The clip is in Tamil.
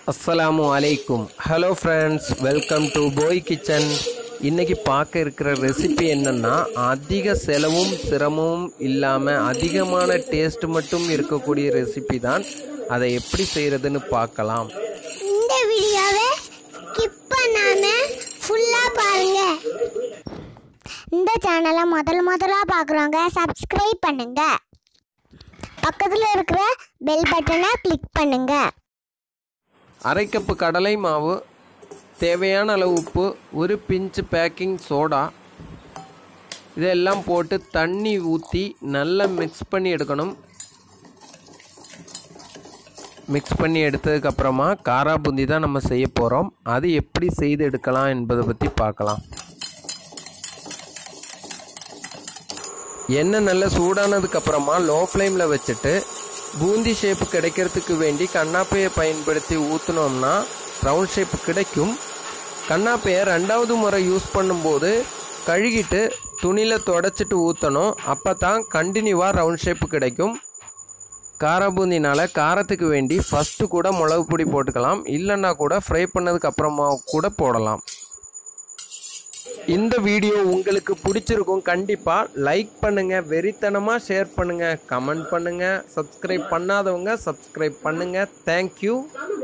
அஸ்ஸலாமு அலைக்கும் ஹலோ ஃப்ரெண்ட்ஸ் வெல்கம் டு போய் கிச்சன் இன்னைக்கு பார்க்க இருக்கிற ரெசிபி என்னன்னா அதிக செலவும் சிரமமும் இல்லாமல் அதிகமான டேஸ்ட் மட்டும் இருக்கக்கூடிய ரெசிபி தான் அதை எப்படி செய்கிறதுன்னு பார்க்கலாம் இந்த வீடியோவை ஸ்கிப் பண்ணாம ஃபுல்லா பாருங்க இந்த சேனலை முதல் முதலா பார்க்குறவங்க சப்ஸ்கிரைப் பண்ணுங்க பக்கத்தில் இருக்கிற பெல் பட்டனை கிளிக் பண்ணுங்க அரை கப்பு கடலை மாவு தேவையான அளவு உப்பு ஒரு பிஞ்சு பேக்கிங் சோடா இதெல்லாம் போட்டு தண்ணி ஊற்றி நல்லா மிக்ஸ் பண்ணி எடுக்கணும் மிக்ஸ் பண்ணி எடுத்ததுக்கப்புறமா காரா பூந்தி தான் நம்ம செய்ய போகிறோம் அது எப்படி செய்து எடுக்கலாம் என்பதை பற்றி பார்க்கலாம் எண்ணெய் நல்லா சூடானதுக்கப்புறமா லோ ஃப்ளேமில் வச்சுட்டு பூந்தி ஷேப்பு கிடைக்கிறதுக்கு வேண்டி கண்ணாப்பையை பயன்படுத்தி ஊற்றினோம்னா ரவுண்ட் ஷேப் கிடைக்கும் கண்ணாப்பையை ரெண்டாவது முறை யூஸ் பண்ணும்போது கழுகிட்டு துணியில் தொடச்சிட்டு ஊற்றணும் அப்போ தான் கண்டினியூவாக ரவுண்ட் ஷேப்பு கிடைக்கும் காரபூந்தினால் காரத்துக்கு வேண்டி ஃபஸ்ட்டு கூட மிளகு பொடி போட்டுக்கலாம் இல்லைன்னா கூட ஃப்ரை பண்ணதுக்கு அப்புறமா கூட போடலாம் இந்த வீடியோ உங்களுக்கு பிடிச்சிருக்கும் கண்டிப்பாக லைக் பண்ணுங்கள் வெறித்தனமாக ஷேர் பண்ணுங்கள் கமெண்ட் பண்ணுங்கள் சப்ஸ்கிரைப் பண்ணாதவங்க சப்ஸ்கிரைப் பண்ணுங்கள் தேங்க்யூ